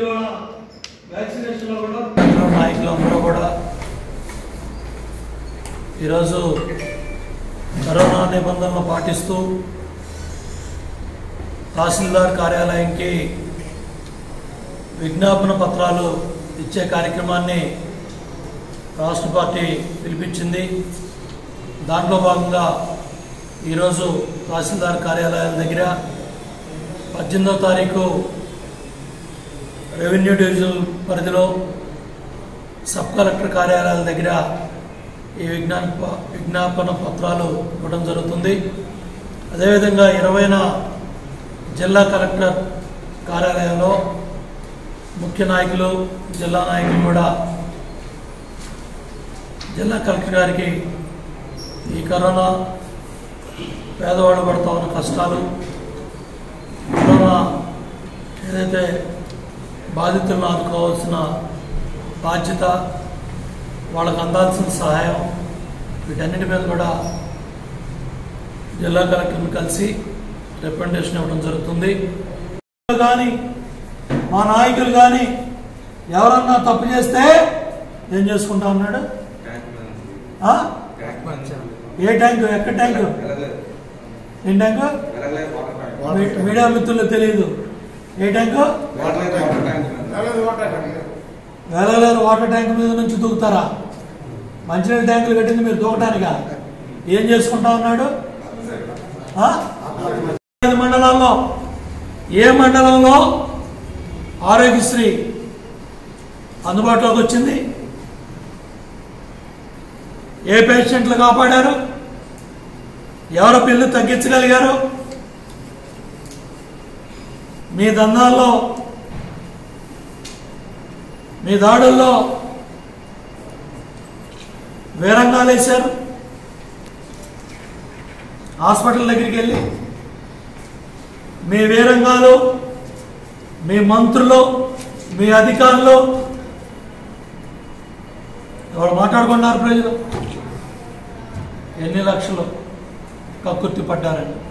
ఇవాళ వ్యాక్సినేషన్లో కూడా నాయకులందరూ కూడా ఈరోజు కరోనా నిబంధనలు పాటిస్తూ తహసీల్దార్ కార్యాలయంకి విజ్ఞాపన పత్రాలు ఇచ్చే కార్యక్రమాన్ని రాష్ట్ర పార్టీ పిలిపించింది దాంట్లో భాగంగా ఈరోజు తహసీల్దార్ కార్యాలయాల దగ్గర పద్దెనిమిదో తారీఖు రెవెన్యూ డివిజన్ పరిధిలో సబ్ కలెక్టర్ కార్యాలయాల దగ్గర ఈ విజ్ఞాప విజ్ఞాపన పత్రాలు ఇవ్వడం జరుగుతుంది అదేవిధంగా ఇరవైన జిల్లా కలెక్టర్ కార్యాలయంలో ముఖ్య నాయకులు జిల్లా నాయకులు కూడా జిల్లా కలెక్టర్ గారికి ఈ కరోనా పేదవాళ్ళు పడుతూ ఉన్న కష్టాలు కరోనా ఏదైతే బాధితులను ఆదుకోవాల్సిన బాధ్యత వాళ్ళకు అందాల్సిన సహాయం వీటన్నిటి మీద కూడా జిల్లా కలెక్టర్ని కలిసి రిప్రజెంటేషన్ ఇవ్వడం జరుగుతుంది కానీ మా నాయకులు కానీ ఎవరన్నా తప్పు చేస్తే ఏం చేసుకుంటా ఉన్నాడు ఆ? ఏ ట్యాంకు ఎక్కడ ట్యాంకు ఏం ట్యాంకు మీ- మీడియా మిత్రులకు తెలియదు ఏ ట్యాంకు వేలవేల వాటర్ ట్యాంక్ మీద నుంచి దూకుతారా మంచినీళ్ళ ట్యాంకులు కట్టింది మీరు దూకటానికా ఏం చేసుకుంటా ఉన్నాడు ఆ? ఐదు మండలాల్లో ఏ మండలంలో ఆరోగ్యశ్రీ అందుబాటులోకి వచ్చింది ఏ పేషెంట్లు కాపాడారు ఎవరి బిల్లు తగ్గించగలిగారు మీ దందాల్లో మీ దాడుల్లో వేరంగాలు వేశారు హాస్పిటల్ దగ్గరికి వెళ్ళి మీ వీరంగాలు మీ మంత్రులు మీ అధికారులు ఎవరు మాట్లాడుకున్నారు ప్రజలు ఎన్ని లక్షలు కక్కుర్తి పడ్డారని